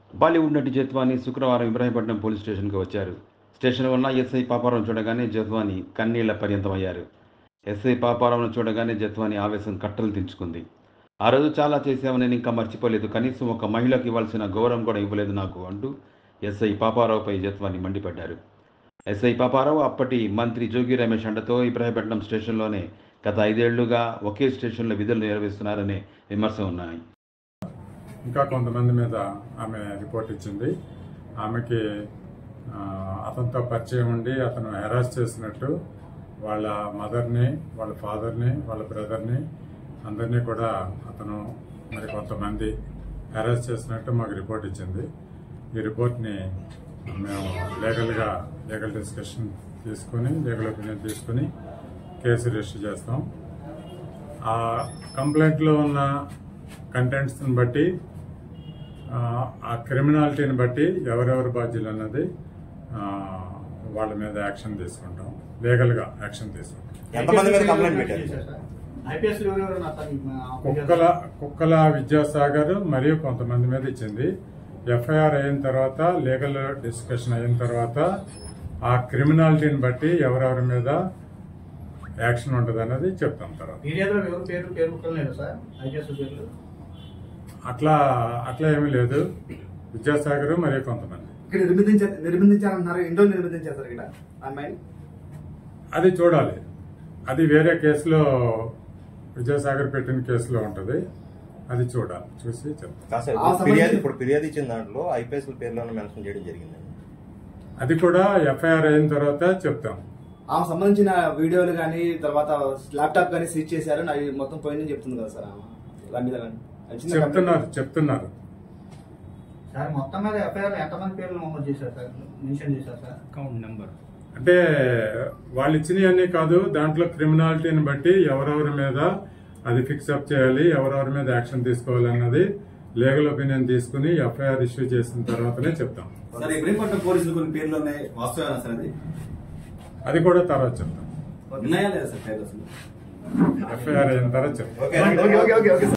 బాలీవుడ్ నటి జత్వాని శుక్రవారం ఇబ్రాహీంపట్నం పోలీస్ స్టేషన్కి వచ్చారు స్టేషన్ వల్ల ఎస్ఐ పాపారావు చూడగానే జత్వాని కన్నీళ్ల పర్యంతమయ్యారు ఎస్ఐ పాపారావును చూడగానే జత్వాని ఆవేశం కట్టలు తెంచుకుంది ఆ రోజు చాలా చేశామని నేను ఇంకా మర్చిపోలేదు కనీసం ఒక మహిళకు ఇవ్వాల్సిన గౌరవం కూడా ఇవ్వలేదు నాకు అంటూ ఎస్ఐ పాపారావుపై జత్వాని మండిపడ్డారు ఎస్ఐ పాపారావు అప్పటి మంత్రి జోగి రమేష్ అండతో ఇబ్రాహీంపట్నం స్టేషన్లోనే గత ఐదేళ్లుగా ఒకే స్టేషన్లో విధులు నిర్వహిస్తున్నారనే విమర్శ ఉన్నాయి ఇంకా కొంతమంది మీద ఆమె రిపోర్ట్ ఇచ్చింది ఆమెకి ఆ, అతనితో పరిచయం ఉండి అతను హెరాస్ చేసినట్టు వాళ్ళ మదర్ని వాళ్ళ ఫాదర్ని వాళ్ళ బ్రదర్ని అందరినీ కూడా అతను మరి కొంతమంది హెరాస్ చేసినట్టు మాకు రిపోర్ట్ ఇచ్చింది ఈ రిపోర్ట్ని మేము లీగల్గా లీగల్ డిస్కషన్ తీసుకుని లీగల్ ఒపీనియన్ తీసుకుని కేసు రిజిస్టర్ చేస్తాం ఆ కంప్లైంట్లో ఉన్న కంటెంట్స్ని బట్టి ఆ, ఆ క్రిమినాలిటీని బట్టి ఎవరెవరు బాధ్యులు అన్నది ఆ, వాళ్ళ మీద యాక్షన్ తీసుకుంటాం లీగల్గా యాక్షన్ తీసుకుంటాం ఎంతమంది మీద కంప్లైంట్ పెట్టారు ఐపీఎస్ ఎవరెవరు అతను కుక్కల కుక్కల విద్యాసాగర్ మరియు కొంతమంది మీద ఇచ్చింది ఎఫ్ఐఆర్ అయిన తర్వాత లీగల్ డిస్కషన్ అయిన తర్వాత ఆ క్రిమినాలిటీని బట్టి ఎవరెవరి మీద యాక్షన్ ఉంటుంది అన్నది చెప్తాం తర్వాత మీడియాలో ఎవరు పేరు పేరు ముక్కలు లేదు సార్ ఐపీఎస్ పేర్లు అట్లా అట్లా ఏమీ లేదు విద్యాసాగర్ మరియు కొంతమంది ఇక్కడ నిర్బంధించారు నిర్బంధించారన్నారు ఎన్ని రోజులు నిర్బంధించారు సార్ ఇక్కడ అమ్మాయిని అది చూడాలి అది వేరే కేసులో విజయసాగర్ పెట్టిన కేసులో ఉంటది అది చూడాలి చూసి చెప్తాం కాదు సార్, ఆ ఇప్పుడు ఫిర్యాదు సంబంధించి- ఇప్పుడు ఫిర్యాదు ఇచ్చిన దాంట్లో ఐపీఎస్ పేర్లను మెన్షన్ చేయడం జరిగిందండి అది కూడా ఎఫ్ఐఆర్ అయిన తర్వాత చెప్తాం ఆమె సంబంధించిన వీడియోలు కానీ తర్వాత ల్యాప్టాప్ కానీ సీజ్ చేశారు అవి మొత్తం పోయిందని చెప్తుంది కదా సార్ ఆమె దాని మీద కానీ. అది చిన్న చెప్తున్నారు చెప్తున్నారు సార్ మొత్తం మీద ఎఫ్ఐఆర్ ఎంతమంది పేర్లు నమోదు చేశారు సార్ మెన్షన్ చేశారు సార్ అకౌంట్ నెంబర్ అంటే వాళ్ళు ఇచ్చినవన్నీ కాదు దాంట్లో క్రిమినాలిటీని బట్టి ఎవరెవరి మీద అది ఫిక్స్ అప్ చేయాలి ఎవరెవరి మీద యాక్షన్ తీసుకోవాలి అన్నది లీగల్ ఒపీనియన్ తీసుకుని ఎఫ్ఐఆర్ ఇష్యూ చేసిన తర్వాతనే చెప్తాం సార్ ఇబ్రహీంపట్నం పోలీసులు కొన్ని పేర్లు ఉన్నాయి వాస్తవేనా సార్ అది అది కూడా తర్వాత చెప్తాం ఉన్నాయా లేదా సార్ పేర్లు అసలు ఎఫ్ఐఆర్ అయిన తర్వాత చెప్తాం okay okay okay okay okay